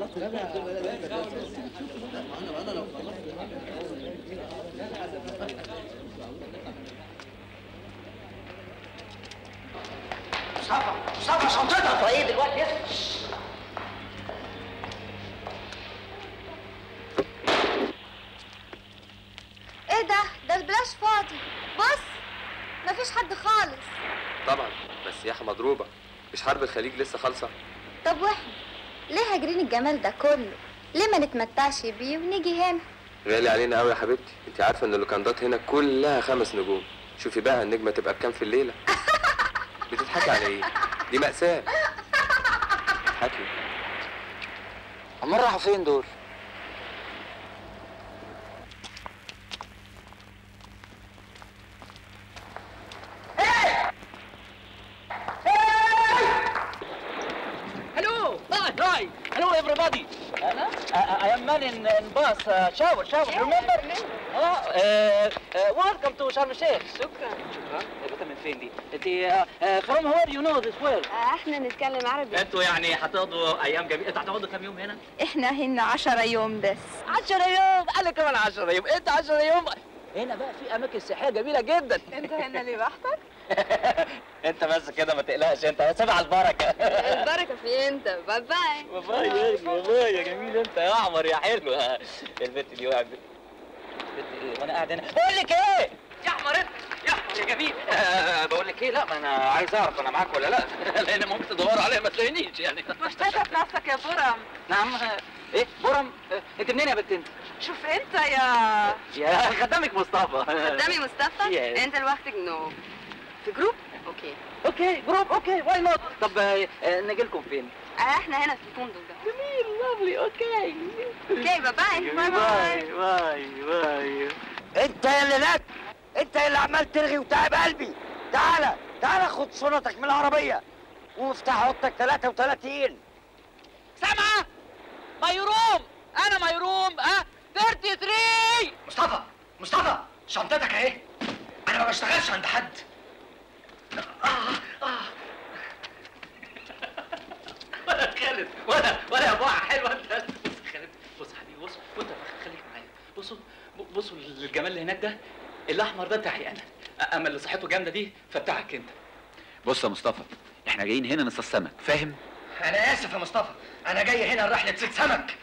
مصطفى مصطفى شنطتك ايه دلوقتي ايه ده ده البلاش فاضي بص مفيش حد خالص طبعا بس سياحه مضروبه مش حرب الخليج لسه خالصه طب واحنا ليه هاجرين الجمال ده كله ليه ما نتمتعش بيه ونيجي هنا غالي علينا قوي يا حبيبتي انت عارفه ان اللوكاندات هنا كلها خمس نجوم شوفي بقى النجمه تبقى بكام في الليله بتضحكي على ايه دي مأساة اضحكي امال راحوا فين دول Hello! Hi! Hi! Hello, everybody! أنا I, I am man in, in bus uh, shower shower remember? اه uh, uh, welcome to شرم الشيخ شكرا شكرا بت من فين دي؟ انت uh, uh, from where you know this where؟ احنا نتكلم عربي انتوا يعني هتقضوا ايام جميله انتوا هتقعدوا كام يوم هنا؟ احنا هنا عشرة يوم بس 10 يوم انا كمان 10 يوم انت 10 يوم هنا بقى في اماكن سياحيه جميله جدا انت هنا لوحدك انت بس كده ما تقلقش انت سبع البركه البركة في انت باي باي باي يا باي يا جميل انت يا احمر يا حلو البت دي وقعت البت ايه وانا قاعد هنا بقول لك ايه يا احمر انت يا احمر يا جميل آه بقول لك ايه لا ما انا عايز اعرف انا معاك ولا لا لان ممكن تدوروا عليا ما تلاقينيش يعني مش تثق نفسك يا برم نعم ايه برم آه، انت منين يا بنت انت شوف انت يا يا خدامك مصطفى قدامي مصطفى Yes. انت لوحدك نو في جروب اوكي اوكي جروب اوكي واي نوت طب آه، آه، نجي لكم فين آه، احنا هنا في الفندق ده جميل لافلي اوكي اوكي باي باي باي باي باي باي انت يا اللي لك انت اللي عمال ترغي وتعب قلبي تعالى تعالى خد شنطك من العربيه ومفتاح اوضتك 33 سامعة ميروم أنا ميروم أه 33 مصطفى مصطفى شنطتك اهي انا ما بشتغلش عند حد آه آه ولا خالد ولا ولا يا بوعة حلوة أنت بص يا خالد بص يا حبيبي بص وأنت خليك معايا بصوا بصوا الجمال اللي هناك ده الأحمر ده بتاعي أنا أما اللي صحته جامدة دي فبتاعك أنت بص يا مصطفى احنا جايين هنا نصطاد سمك فاهم انا اسف يا مصطفى انا جاي هنا رحله صيد سمك